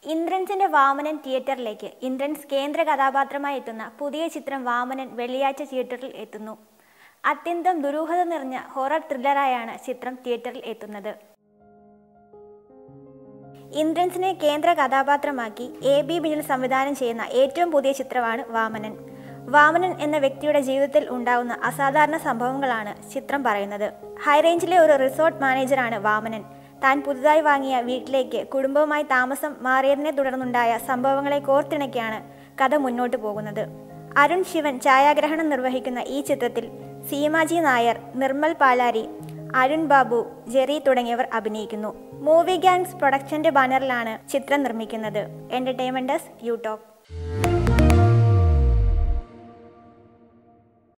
ഇന്ദ്രൻസിന്റെ വാമനൻ തിയേറ്ററിലേക്ക് ഇന്ദ്രൻസ് കേന്ദ്ര കഥാപാത്രമായി എത്തുന്ന പുതിയ ചിത്രം വാമനൻ വെള്ളിയാഴ്ച തിയേറ്ററിൽ എത്തുന്നു അത്യന്തം ദുരൂഹത നിറഞ്ഞ ഹൊറർ ത്രില്ലറായാണ് ചിത്രം തിയേറ്ററിൽ എത്തുന്നത് ഇന്ദ്രൻസിനെ കേന്ദ്ര കഥാപാത്രമാക്കി എ ബി ബിനിൽ സംവിധാനം ചെയ്യുന്ന ഏറ്റവും പുതിയ ചിത്രമാണ് വാമനൻ വാമനൻ എന്ന വ്യക്തിയുടെ ജീവിതത്തിൽ ഉണ്ടാവുന്ന അസാധാരണ സംഭവങ്ങളാണ് ചിത്രം പറയുന്നത് ഹൈറേഞ്ചിലെ ഒരു റിസോർട്ട് മാനേജറാണ് വാമനൻ താൻ പുതുതായി വാങ്ങിയ വീട്ടിലേക്ക് കുടുംബവുമായി താമസം മാറിയതിനെ തുടർന്നുണ്ടായ സംഭവങ്ങളെ കോർത്തിണക്കിയാണ് കഥ മുന്നോട്ട് പോകുന്നത് അരുൺ ശിവൻ ഛായാഗ്രഹണം നിർവഹിക്കുന്ന ഈ ചിത്രത്തിൽ സീമാജി നായർ നിർമ്മൽ പാലാരി അരുൺ ബാബു ജെറി തുടങ്ങിയവർ അഭിനയിക്കുന്നു മൂവി ഗാങ്സ് പ്രൊഡക്ഷന്റെ ബാനറിലാണ് ചിത്രം നിർമ്മിക്കുന്നത് എന്റർടൈൻമെന്റ് യു ടോക്ക്